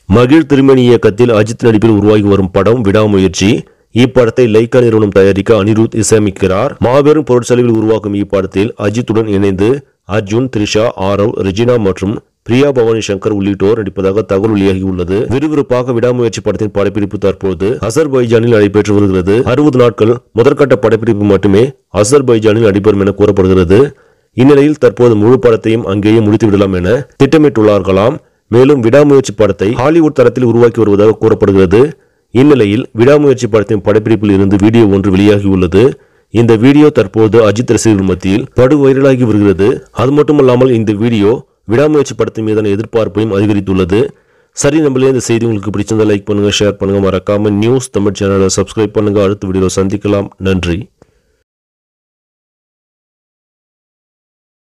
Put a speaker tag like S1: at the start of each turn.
S1: மகிழ் திருமணி இயக்கத்தில் அஜித் நடிப்பில் உருவாகி வரும் படம் விடாமுயற்சி இப்படத்தை லைக்கா நிறுவனம் தயாரிக்க அனிருத் இசையமைக்கிறார் மாபெரும் பொருட்செலவில் உருவாக்கும் இப்படத்தில் அஜித்துடன் இணைந்து அர்ஜுன் த்ரிஷா ஆரவ் ரெஜினா மற்றும் பிரியா பவானி சங்கர் உள்ளிட்டோர் நடிப்பதாக தகவல் வெளியாகியுள்ளது விறுவிறுப்பாக விடாமுயற்சி படத்தின் படப்பிடிப்பு தற்போது அசர்பைஜானில் நடைபெற்று வருகிறது அறுபது நாட்கள் முதற்கட்ட படப்பிடிப்பு மட்டுமே அசர்பைஜானில் நடைபெறும் என கூறப்படுகிறது இந்நிலையில் தற்போது முழு படத்தையும் அங்கேயே முடித்து விடலாம் என திட்டமிட்டுள்ளார்களாம் மேலும் விடாமுயற்சி படத்தை ஹாலிவுட் தரத்தில் உருவாக்கி வருவதாக கூறப்படுகிறது இந்நிலையில் விடாமுயற்சி படத்தின் படப்பிடிப்பில் இருந்து வீடியோ ஒன்று வெளியாகியுள்ளது இந்த வீடியோ தற்போது அஜித் ரசிகர்கள் மத்தியில் படு வைரலாகி வருகிறது அது மட்டுமல்லாமல் இந்த வீடியோ விடாமுயற்சி படத்தின் மீதான எதிர்பார்ப்பையும் அதிகரித்துள்ளது சரி நம்மளே இந்த செய்தி உங்களுக்கு பிடிச்சிருந்தா லைக் பண்ணுங்க ஷேர் பண்ணுங்க மறக்காம நியூஸ் தமிழ் சேனலை சப்ஸ்கிரைப் பண்ணுங்க அடுத்த வீடியோ சந்திக்கலாம் நன்றி